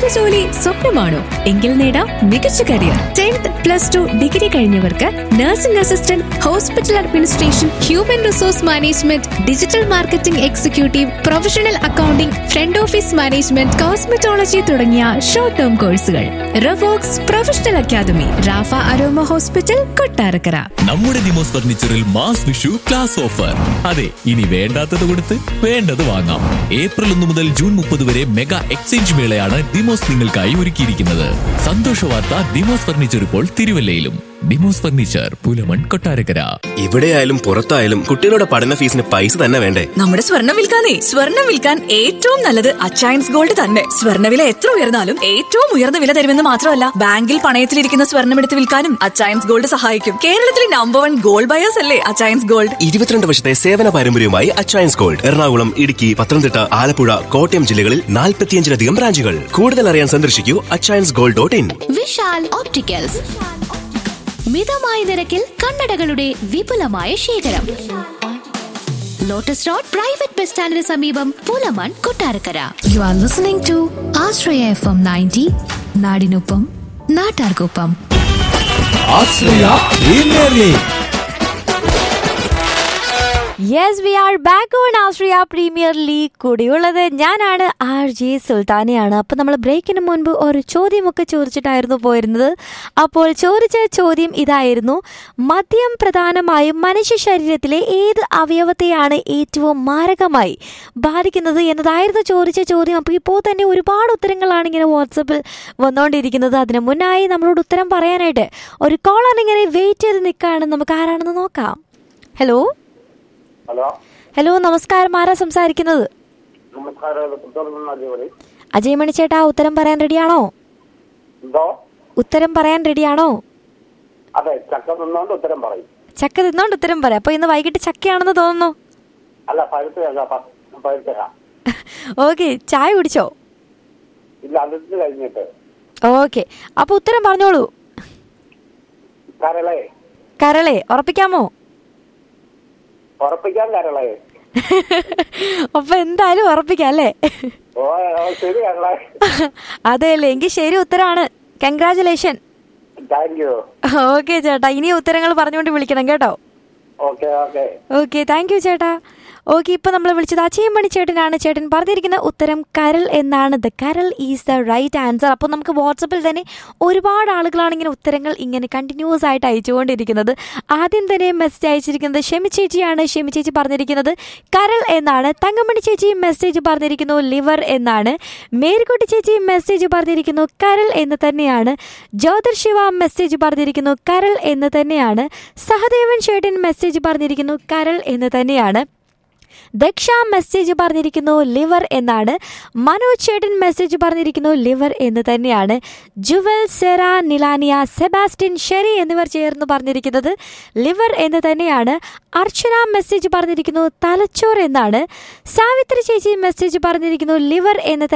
നല്ലൊരു ജോലി സ്വപ്നമാണോ എങ്കിൽ നേടാം മികച്ച career tenth plus two degree കഴിഞ്ഞവർക്ക് nursing assistant hospital administration human resource management digital marketing executive professional accounting front office management cosmetology തുടങ്ങിയ ഷോർട്ട് ടേം കോഴ്സുകൾ Ravox professional academy Rafa aroma hospital Kottarakkara നമ്മുടെ Nimos ഫർണിച്ചറിൽ മാസ് വിഷു ക്ലാസ് ഓഫർ അതെ ഇനി വേണ്ടാത്തത് കൊടുത്ത് വേണ്ടത് വാങ്ങാം ഏപ്രിൽ ഒന്ന് മുതൽ ജൂൺ മുപ്പത് വരെ മെഗാ എക്സ്ചേഞ്ച് മേളയാണ് ഡിമോസ് നിങ്ങൾക്കായി ഒരുക്കിയിരിക്കുന്നത് സന്തോഷ വാർത്ത ഡിമോസ് ഫർണിച്ചർ ഇപ്പോൾ തിരുവല്ലയിലും ഡിമോസ് ഫർണിച്ചർ പുലമൺ കൊട്ടാരക്കര ഇവിടെയായാലും പുറത്തായാലും കുട്ടികളുടെ പഠന ഫീസിന് പൈസ തന്നെ വേണ്ടേ നമ്മുടെ സ്വർണം വിൽക്കാനേ സ്വർണം വിൽക്കാൻ ഏറ്റവും നല്ലത് അച്ചയൻസ് ഗോൾഡ് തന്നെ സ്വർണ്ണവില എത്ര ഉയർന്നാലും ഏറ്റവും ഉയർന്ന വില തരുമെന്ന് മാത്രമല്ല ബാങ്കിൽ പണയത്തിലിരിക്കുന്ന സ്വർണം എടുത്ത് വിൽക്കാനും അച്ചയൻസ് ഗോൾഡ് സഹായിക്കും കേരളത്തിലെ നമ്പർ വൺ ഗോൾഡ് ബയേഴ്സ് അല്ലേ അച്ചയൻസ് ഗോൾഡ് ഇരുപത്തിരണ്ട് വർഷത്തെ സേവന പാരമ്പര്യവുമായി അച്ചയൻസ് ഗോൾഡ് എറണാകുളം ഇടുക്കി പത്തനംതിട്ട ആലപ്പുഴ കോട്ടയം ജില്ലകളിൽ നാൽപ്പത്തിയഞ്ചിലധികം ബ്രാഞ്ചുകൾ കൂടുതൽ അറിയാൻ സന്ദർശിക്കൂ Achayans gold dot in Vishal opticals മിതമായ നിരക്കിൽ കണ്ണടകളുടെ വിപുലമായ ശേഖരം ലോട്ടസ് റോഡ് പ്രൈവറ്റ് ബസ് സ്റ്റാൻഡിന് സമീപം Pulamon Kottarakkara you are listening to Ashraya F M ninety നാടിനൊപ്പം നാട്ടാർക്കൊപ്പം yes we are back on Austria premier league കൂടിയുള്ളത് ഞാനാണ് ആർ ജെ സുൽത്താനയാണ് അപ്പം നമ്മൾ ബ്രേക്കിന് മുൻപ് ഒരു ചോദ്യമൊക്കെ ചോദിച്ചിട്ടായിരുന്നു പോയിരുന്നത് അപ്പോൾ ചോദിച്ച ചോദ്യം ഇതായിരുന്നു മദ്യം പ്രധാനമായും മനുഷ്യ ശരീരത്തിലെ ഏത് അവയവത്തെയാണ് ഏറ്റവും മാരകമായി ബാധിക്കുന്നത് എന്നതായിരുന്നു ചോദിച്ച ചോദ്യം അപ്പോൾ ഇപ്പോൾ തന്നെ ഒരുപാട് ഉത്തരങ്ങളാണ് ഇങ്ങനെ വാട്സപ്പിൽ വന്നുകൊണ്ടിരിക്കുന്നത് അതിന് മുന്നായി നമ്മളോട് ഉത്തരം പറയാനായിട്ട് ഒരു കോളർ ഇങ്ങനെ വെയിറ്റ് ചെയ്ത് നിൽക്കുകയാണ് നമുക്ക് ആരാണെന്ന് നോക്കാം ഹലോ ഹലോ ഹലോ നമസ്കാരം ആരാ സംസാരിക്കുന്നത് നമസ്കാരം ഇത് പുത്തൂരിൽ നിന്ന് അടിപൊളി അജയ് മണിച്ചേട്ടാ ഉത്തരം പറയാൻ റെഡിയാണോ എന്തോ ഉത്തരം പറയാൻ റെഡിയാണോ അതെ ചക്ക നിന്നോണ്ട് ഉത്തരം പറയും ചക്ക തിന്നോണ്ട് ഉത്തരം പറയാം അപ്പൊ ഇന്ന് വൈകിട്ട് ചക്കയാണെന്ന് തോന്നുന്നു അല്ല പഴുത്ത ചക്ക പഴുത്ത ചക്ക ഓക്കെ ചായ കുടിച്ചോ ഇല്ല അതിട്ട് കഴിഞ്ഞിട്ട് ഓക്കെ അപ്പൊ ഉത്തരം പറഞ്ഞോളൂ കരളെ കരളെ ഉറപ്പിക്കാമോ ഉറപ്പിക്കാൻ കരളെ അപ്പൊ എന്തായാലും ഉറപ്പിക്കാം അല്ലേ ഓ ഓ, ശരി കരളെ അതെ അല്ലേ എങ്കിൽ ശരി ഉത്തരാണ് കൺഗ്രാചുലേഷൻ താങ്ക് യു ഓക്കെ ചേട്ടാ ഇനി ഉത്തരങ്ങൾ പറഞ്ഞുകൊണ്ട് വിളിക്കണം കേട്ടോ okay okay okay thank you ചേട്ടാ ഓക്കെ ഇപ്പൊ നമ്മൾ വിളിച്ചത് അച്ചയമ്മണി ചേട്ടനാണ് ചേട്ടൻ പറഞ്ഞിരിക്കുന്ന ഉത്തരം കരൾ എന്നാണ് ദ കരൾ ഈസ് ദ റൈറ്റ് ആൻസർ അപ്പോൾ നമുക്ക് വാട്സപ്പിൽ തന്നെ ഒരുപാട് ആളുകളാണ് ഇങ്ങനെ ഉത്തരങ്ങൾ ഇങ്ങനെ കണ്ടിന്യൂസ് ആയിട്ട് അയച്ചുകൊണ്ടിരിക്കുന്നത് ആദ്യം തന്നെ മെസ്സേജ് അയച്ചിരിക്കുന്നത് ഷെമി ചേച്ചിയാണ് ഷെമി ചേച്ചി പറഞ്ഞിരിക്കുന്നത് കരൾ എന്നാണ് തങ്കമണി ചേച്ചി മെസ്സേജ് പറഞ്ഞിരിക്കുന്നു ലിവർ എന്നാണ് മേരിക്കുട്ടി ചേച്ചി മെസ്സേജ് പറഞ്ഞിരിക്കുന്നു കരൾ എന്ന് തന്നെയാണ് ജ്യോതിർ ശിവ മെസ്സേജ് പറഞ്ഞിരിക്കുന്നു കരൾ എന്ന് തന്നെയാണ് സഹദേവൻ ചേട്ടൻ മെസ്സേജ് പറഞ്ഞിരിക്കുന്നു കരൾ എന്ന് തന്നെയാണ് ദക്ഷ മെസ്സേജ് പറഞ്ഞിരിക്കുന്നു ലിവർ എന്നാണ് മനോജ് ചേട്ടൻ മെസ്സേജ് പറഞ്ഞിരിക്കുന്നു ലിവർ എന്ന് തന്നെയാണ് Jewel Sera Nilania Sebastian Sherry എന്നിവർ ചേർന്ന് പറഞ്ഞിരിക്കുന്നത് ലിവർ എന്ന് തന്നെയാണ് അർച്ചന മെസ്സേജ് പറഞ്ഞിരിക്കുന്നു തലച്ചോർ എന്നാണ് സാവിത്രി ചേച്ചി മെസ്സേജ് പറഞ്ഞിരിക്കുന്നു ലിവർ എന്ന്